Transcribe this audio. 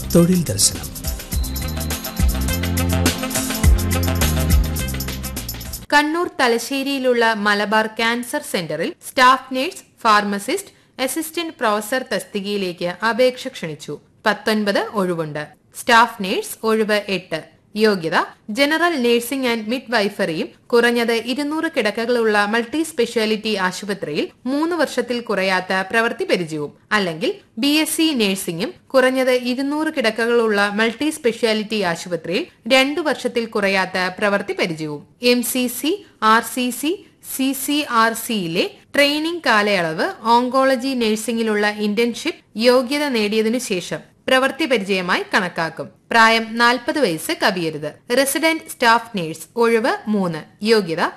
തൊഴിൽ ദർശനം കണ്ണൂർ തലശ്ശേരിയിലുള്ള മലബാർ ക്യാൻസർ സെന്ററിൽ staff nurse pharmacist assistant professor തസ്തികയിലേക്ക് അപേക്ഷ ക്ഷണിച്ചു പത്തൊൻപത് ഒഴിവുണ്ട് സ്റ്റാഫ് നഴ്സ് ഒഴിവ് എട്ട് യോഗ്യത ജനറൽ നഴ്സിംഗ് ആൻഡ് മിഡ് വൈഫറിയും കുറഞ്ഞത് ഇരുന്നൂറ് കിടക്കകളുള്ള മൾട്ടി സ്പെഷ്യാലിറ്റി ആശുപത്രിയിൽ മൂന്ന് വർഷത്തിൽ കുറയാത്ത പ്രവൃത്തി പരിചയവും അല്ലെങ്കിൽ ബി എസ് സി നഴ്സിംഗും കുറഞ്ഞത് ഇരുന്നൂറ് കിടക്കകളുള്ള മൾട്ടി സ്പെഷ്യാലിറ്റി ആശുപത്രിയിൽ രണ്ടു വർഷത്തിൽ കുറയാത്ത പ്രവൃത്തി പരിചയവും M C C R C C C C R സിയിലെ ട്രെയിനിംഗ് കാലയളവ് ഓങ്കോളജി നഴ്സിംഗിലുള്ള ഇന്റേൺഷിപ്പ് യോഗ്യത നേടിയതിനു ശേഷം പ്രവൃത്തി പരിചയമായി കണക്കാക്കും പ്രായം നാൽപ്പത് വയസ്സ് കവിയരുത് റെസിഡന്റ് സ്റ്റാഫ് നഴ്സ് ഒഴിവ് മൂന്ന് യോഗ്യത